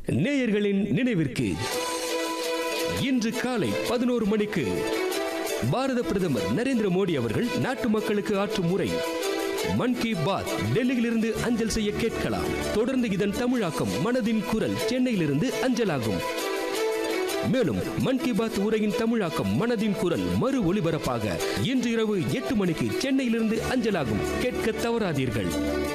நேயர்களின் நினைவிற்கு இன்று காலை பதினோரு மணிக்கு பாரத பிரதமர் நரேந்திர மோடி அவர்கள் நாட்டு மக்களுக்கு ஆற்றும் உரை மன் கி பாத் டெல்லியிலிருந்து அஞ்சல் செய்ய கேட்கலாம் தொடர்ந்து இதன் தமிழாக்கம் மனதின் குரல் சென்னையிலிருந்து அஞ்சலாகும் மேலும் மன் கி பாத் உரையின் தமிழாக்கம் மனதின் குரல் மறு ஒளிபரப்பாக இன்று இரவு எட்டு மணிக்கு சென்னையிலிருந்து அஞ்சலாகும் கேட்க தவறாதீர்கள்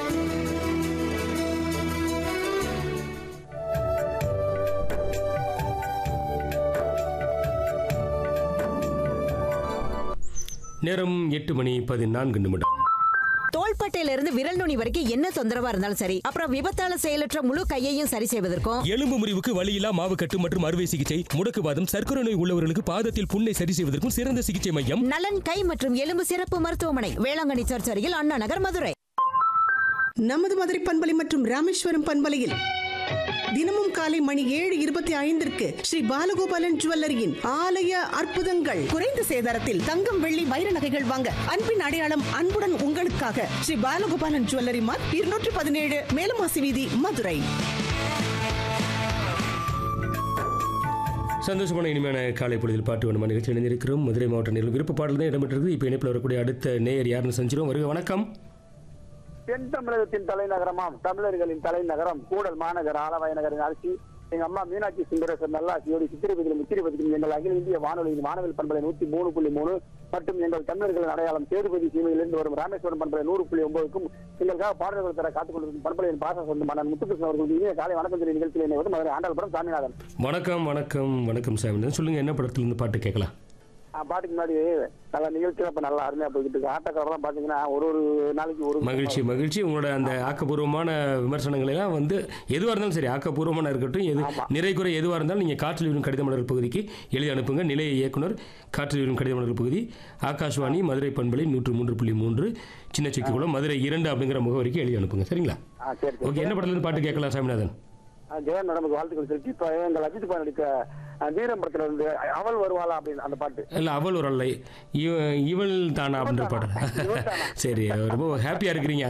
நேரம் எட்டு மணி பதினான்கு நிமிடம் தோள்பட்டையில இருந்து விரல் நுனி வரைக்கும் என்ன தொந்தரவா இருந்தாலும் சரி அப்புறம் விபத்தால செயலற்ற முழு கையையும் சரி செய்வதற்கும் எலும்பு முறிவுக்கு வலியில்லா மாவு கட்டு மற்றும் அறுவை சிகிச்சை முடக்குவாதம் சர்க்கரை நோய் உள்ளவர்களுக்கு பாதத்தில் புண்ணை சரி செய்வதற்கும் சிறந்த சிகிச்சை மையம் நலன் கை மற்றும் எலும்பு சிறப்பு மருத்துவமனை வேளாங்கண்ணி சர்ச் அருகில் அண்ணா நகர் மதுரை நமது மதுரை பண்பலை மற்றும் ராமேஸ்வரம் பண்பலையில் தினமும் காலை மணி ஏழு இருபத்தி ஐந்திற்கு ஸ்ரீ பாலகோபாலன் ஜுவல்லரியின் ஆலய அற்புதங்கள் குறைந்த சேதாரத்தில் தங்கம் வெள்ளி வைர நகைகள் வாங்க அன்பின் அடையாளம் அன்புடன் உங்களுக்காக ஸ்ரீ பாலகோபாலன் ஜுவல்லரி மார்க் இருநூற்றி பதினேழு மேலமாசி வீதி மதுரை சந்தோஷமான இனிமையான காலை பொழுதில் பாட்டு வேணுமா நிகழ்ச்சி இணைந்திருக்கிறோம் மதுரை மாவட்ட நிலம் விருப்ப பாடல் தான் இடம்பெற்றிருக்கு இப்போ இணைப்பில் வரக்கூடிய அடுத்த நேயர் யாருன்னு செஞ்சிடும் வருக வணக்கம் தென் தமிழகத்தின் தலைநகரமாம் தமிழர்களின் தலைநகரம் கூடல் மாநகர் ஆலவாய நகரின் அரசி எங்க அம்மா மீனாட்சி சுந்தரேசன் நல்லாசியோடு சித்திரபதியிலும் முத்திரபதியிலும் எங்கள் அகில இந்திய வானொலியின் வானவில் பண்பலை நூத்தி மூணு புள்ளி மூணு மற்றும் எங்கள் தமிழர்களின் அடையாளம் சேதுபதி சீமையிலிருந்து வரும் ராமேஸ்வரம் பண்பலை நூறு புள்ளி ஒன்பதுக்கும் எங்களுக்காக பாடல்கள் தர காத்துக் கொண்டிருக்கும் பண்பலையின் பாச சொந்த மன்னன் முத்துகிருஷ்ணன் அவர்கள் இனிய காலை வணக்கம் சொல்லி நிகழ்ச்சியில் இணைவது மதுரை ஆண்டாள்புரம் சாமிநாதன் வணக்கம் வணக்கம் வணக்கம் சாமி சொல்லுங்க என்ன படத்துலேருந்து பாட்டு கேட்கலாம் ஆ, பாட்டுக்கு முன்னாடி நல்ல நிகழ்ச்சியில் இப்ப நல்லா அருமையா போய்கிட்டு இருக்கு ஆட்டக்காரெல்லாம் பாத்தீங்கன்னா ஒரு ஒரு நாளைக்கு ஒரு மகிழ்ச்சி மகிழ்ச்சி உங்களோட அந்த ஆக்கப்பூர்வமான விமர்சனங்கள் எல்லாம் வந்து எதுவாக இருந்தாலும் சரி ஆக்கப்பூர்வமான இருக்கட்டும் எது நிறை குறை எதுவாக இருந்தாலும் நீங்கள் காற்றில் விடும் கடித மலர் பகுதிக்கு எழுதி அனுப்புங்க நிலைய இயக்குனர் காற்றில் விடும் கடித மலர் பகுதி ஆகாஷ்வாணி மதுரை பண்பலை நூற்று மூன்று புள்ளி மூன்று சின்ன சிக்கிக்குளம் மதுரை இரண்டு அப்படிங்கிற முகவரிக்கு எழுதி அனுப்புங்க சரிங்களா ஆ, சரி சரி ஓகே என்ன படத்துலேருந்து பாட்டு கேட்கலாம் சாமிநாதன் ஆ, ஜெயன் நமக்கு வாழ்த்துக்கள் சொல்லிட்டு இப்ப எங்கள் அஜித் குமார் நடித்த ஆ, வீரம் படத்துல இருந்து அவள் வருவாளா அப்படின்னு அந்த பாட்டு இல்லை அவள் ஒரு அல்லை இவ இவள் தானா அப்படின்ற பாட்டு இவள் தானா? சரி ரொம்ப ஹாப்பியாக இருக்கிறீங்க